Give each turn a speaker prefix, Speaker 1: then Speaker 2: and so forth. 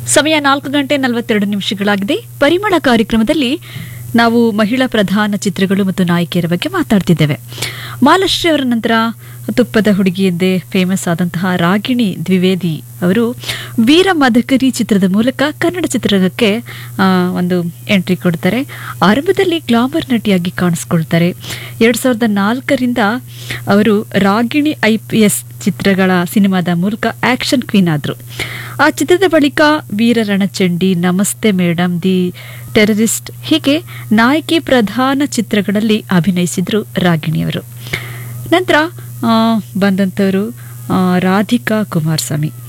Speaker 1: ಸಮಯ ನಾಲ್ಕು ಗಂಟೆ ನಲವತ್ತೆರಡು ನಿಮಿಷಗಳಾಗಿದೆ ಪರಿಮಳ ಕಾರ್ಯಕ್ರಮದಲ್ಲಿ ನಾವು ಮಹಿಳಾ ಪ್ರಧಾನ ಚಿತ್ರಗಳು ಮತ್ತು ನಾಯಕಿಯರ ಬಗ್ಗೆ ಮಾತಾಡ್ತಿದ್ದೇವೆ ಮಾಲಶ್ರೀ ಅವರ ನಂತರ ತುಪ್ಪದ ಹುಡುಗಿ ಎಂದೇ ಫೇಮಸ್ ಆದಂತಹ ರಾಗಿಣಿ ದ್ವಿವೇದಿ ಅವರು ವೀರ ಮದಕರಿ ಚಿತ್ರದ ಮೂಲಕ ಕನ್ನಡ ಚಿತ್ರರಂಗಕ್ಕೆ ಆ, ಒಂದು ಎಂಟ್ರಿ ಕೊಡ್ತಾರೆ ಆರಂಭದಲ್ಲಿ ಗ್ಲಾಮರ್ ನಟಿಯಾಗಿ ಕಾಣಿಸ್ಕೊಳ್ತಾರೆ ಎರಡ್ ಸಾವಿರದ ನಾಲ್ಕರಿಂದ ಅವರು ರಾಗಿಣಿ ಐ ಪಿ ಎಸ್ ಚಿತ್ರಗಳ ಸಿನಿಮಾದ ಮೂಲಕ ಆಕ್ಷನ್ ಕ್ವೀನ್ ಆದರು ಆ ಚಿತ್ರದ ಬಳಿಕ ವೀರ ರಣಚಂಡಿ ನಮಸ್ತೆ ಮೇಡಮ್ ದಿ ಟೆರರಿಸ್ಟ್ ಹೀಗೆ ನಾಯಕಿ ಪ್ರಧಾನ ಚಿತ್ರಗಳಲ್ಲಿ ಅಭಿನಯಿಸಿದ್ರು ರಾಗಿಣಿಯವರು ನಂತರ ಆ, ಬಂದಂಥವರು ಆ, ರಾಧಿಕಾ ಕುಮಾರಸ್ವಾಮಿ